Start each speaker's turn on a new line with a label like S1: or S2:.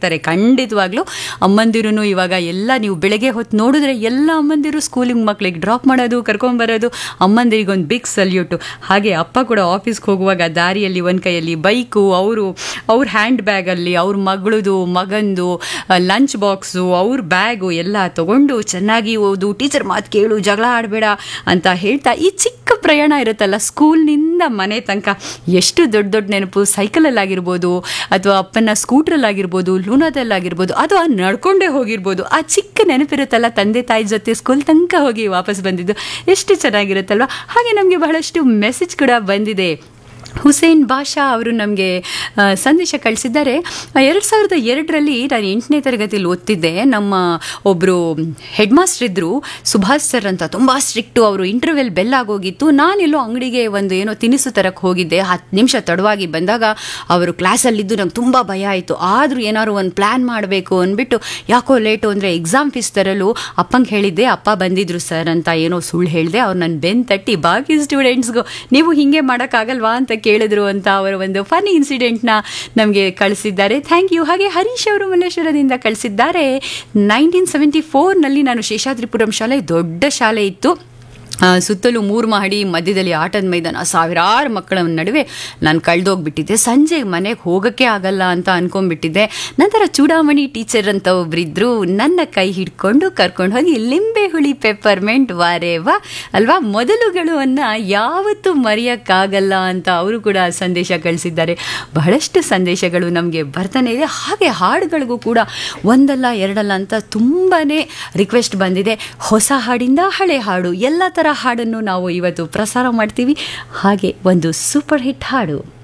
S1: ಇರ್ತಾರೆ ಖಂಡಿತವಾಗ್ಲೂ ಅಮ್ಮಂದಿರು ಇವಾಗ ಎಲ್ಲ ನೀವು ಬೆಳಗ್ಗೆ ಹೊತ್ತು ನೋಡಿದ್ರೆ ಎಲ್ಲ ಅಮ್ಮಂದಿರು ಸ್ಕೂಲಿಗೆ ಮಕ್ಳಿಗೆ ಡ್ರಾಪ್ ಮಾಡೋದು ಕರ್ಕೊಂಬರೋದು ಅಮ್ಮಂದಿರಿಗೆ ಒಂದು ಬಿಗ್ ಸಲ್ಯೂಟು ಹಾಗೆ ಅಪ್ಪ ಕೂಡ ಆಫೀಸ್ಗೆ ಹೋಗುವಾಗ ದಾರಿಯಲ್ಲಿ ಒಂದು ಕೈಯಲ್ಲಿ ಬೈಕು ಅವರು ಅವ್ರ ಹ್ಯಾಂಡ್ ಬ್ಯಾಗಲ್ಲಿ ಅವ್ರ ಮಗಳದು ಮಗಂದು ಲಂಚ್ ಬಾಕ್ಸು ಅವ್ರ ಬ್ಯಾಗು ಎಲ್ಲ ತಗೊಂಡು ಚೆನ್ನಾಗಿ ಓದು ಟೀಚರ್ ಮಾತು ಕೇಳು ಜಗಳ ಆಡಬೇಡ ಅಂತ ಹೇಳ್ತಾ ಈ ಚಿಕ್ಕ ಪ್ರಯಾಣ ಇರುತ್ತಲ್ಲ ಸ್ಕೂಲ್ನಿಂದ ಮನೆ ತನಕ ಎಷ್ಟು ದೊಡ್ಡ ದೊಡ್ಡ ನೆನಪು ಸೈಕಲಲ್ಲಾಗಿರ್ಬೋದು ಅಥವಾ ಅಪ್ಪನ ಸ್ಕೂಟ್ರಲ್ಲಾಗಿರ್ಬೋದು ಲೂನಾದಲ್ಲಾಗಿರ್ಬೋದು ಅಥವಾ ನಡ್ಕೊಂಡೇ ಹೋಗಿರ್ಬೋದು ಆ ಚಿಕ್ಕ ನೆನಪಿರುತ್ತಲ್ಲ ತಂದೆ ತಾಯಿ ಜೊತೆ ಸ್ಕೂಲ್ ತನಕ ಹೋಗಿ ವಾಪಸ್ ಬಂದಿದ್ದು ಎಷ್ಟು ಚೆನ್ನಾಗಿರುತ್ತಲ್ವ ಹಾಗೆ ನಮಗೆ ಬಹಳಷ್ಟು ಮೆಸೇಜ್ ಕೂಡ ಬಂದಿದೆ ಹುಸೇನ್ ಬಾಷಾ ಅವರು ನಮಗೆ ಸಂದೇಶ ಕಳಿಸಿದ್ದಾರೆ ಎರಡು ಸಾವಿರದ ಎರಡರಲ್ಲಿ ನಾನು ಎಂಟನೇ ತರಗತಿಯಲ್ಲಿ ಓದ್ತಿದ್ದೆ ನಮ್ಮ ಒಬ್ಬರು ಹೆಡ್ ಮಾಸ್ಟರ್ ಇದ್ದರು ಸುಭಾಷ್ ಸರ್ ಅಂತ ತುಂಬ ಸ್ಟ್ರಿಕ್ಟು ಅವರು ಇಂಟರ್ವೆಲ್ ಬೆಲ್ ಆಗೋಗಿತ್ತು ನಾನೆಲ್ಲೋ ಅಂಗಡಿಗೆ ಒಂದು ಏನೋ ತಿನಿಸು ತರಕ್ಕೆ ಹೋಗಿದ್ದೆ ಹತ್ತು ನಿಮಿಷ ತಡವಾಗಿ ಬಂದಾಗ ಅವರು ಕ್ಲಾಸಲ್ಲಿದ್ದು ನಂಗೆ ತುಂಬ ಭಯ ಆಯಿತು ಆದರೂ ಏನಾದ್ರು ಒಂದು ಪ್ಲ್ಯಾನ್ ಮಾಡಬೇಕು ಅಂದ್ಬಿಟ್ಟು ಯಾಕೋ ಲೇಟು ಅಂದರೆ ಎಕ್ಸಾಮ್ ಫೀಸ್ ತರಲು ಅಪ್ಪಂಗೆ ಹೇಳಿದ್ದೆ ಅಪ್ಪ ಬಂದಿದ್ರು ಸರ್ ಅಂತ ಏನೋ ಸುಳ್ಳು ಹೇಳಿದೆ ಅವ್ರು ನನ್ನ ಬೆನ್ ತಟ್ಟಿ ಬಾಕಿ ಸ್ಟೂಡೆಂಟ್ಸ್ಗೂ ನೀವು ಹೀಗೆ ಮಾಡೋಕ್ಕಾಗಲ್ವಾ ಅಂತ ಕೇಳಿದ್ರು ಅಂತ ಅವರ ಒಂದು ಫನಿ ಇನ್ಸಿಡೆಂಟ್ನ ನಮಗೆ ಕಳಿಸಿದ್ದಾರೆ ಥ್ಯಾಂಕ್ ಯು ಹಾಗೆ ಹರೀಶ್ ಅವರು ಮಲ್ಲೇಶ್ವರದಿಂದ ಕಳಿಸಿದ್ದಾರೆ ನೈನ್ಟೀನ್ ಸೆವೆಂಟಿ ಫೋರ್ನಲ್ಲಿ ನಾನು ಶೇಷಾದ್ರಿಪುರಂ ಶಾಲೆ ದೊಡ್ಡ ಶಾಲೆ ಇತ್ತು ಆ, ಸುತ್ತಲೂ ಮೂರು ಮಹಡಿ ಮಧ್ಯದಲ್ಲಿ ಆಟದ ಮೈದಾನ ಸಾವಿರಾರು ಮಕ್ಕಳ ನಡುವೆ ನಾನು ಕಳೆದೋಗ್ಬಿಟ್ಟಿದ್ದೆ ಸಂಜೆ ಮನೆಗೆ ಹೋಗೋಕ್ಕೆ ಆಗಲ್ಲ ಅಂತ ಅನ್ಕೊಂಡ್ಬಿಟ್ಟಿದ್ದೆ ನಂತರ ಚೂಡಾಮಣಿ ಟೀಚರ್ ಅಂತ ಒಬ್ರಿದ್ರು ನನ್ನ ಕೈ ಹಿಡ್ಕೊಂಡು ಕರ್ಕೊಂಡು ಹೋಗಿ ಲಿಂಬೆ ಹುಳಿ ಪೆಪ್ಪರ್ಮೆಂಟ್ ವಾರೇ ವಾ ಅಲ್ವಾ ಮೊದಲುಗಳು ಅನ್ನ ಯಾವತ್ತೂ ಮರೆಯೋಕ್ಕಾಗಲ್ಲ ಅಂತ ಅವರು ಕೂಡ ಸಂದೇಶ ಕಳಿಸಿದ್ದಾರೆ ಬಹಳಷ್ಟು ಸಂದೇಶಗಳು ನಮಗೆ ಬರ್ತಾನೆ ಇದೆ ಹಾಗೆ ಹಾಡುಗಳಿಗೂ ಕೂಡ ಒಂದಲ್ಲ ಎರಡಲ್ಲ ಅಂತ ತುಂಬಾ ರಿಕ್ವೆಸ್ಟ್ ಬಂದಿದೆ ಹೊಸ ಹಾಡಿಂದ ಹಳೆ ಹಾಡು ಎಲ್ಲ ಥರ ಹಾಡನ್ನು ನಾವು ಇವತ್ತು ಪ್ರಸಾರ ಮಾಡ್ತೀವಿ ಹಾಗೆ ಒಂದು ಸೂಪರ್ ಹಿಟ್ ಹಾಡು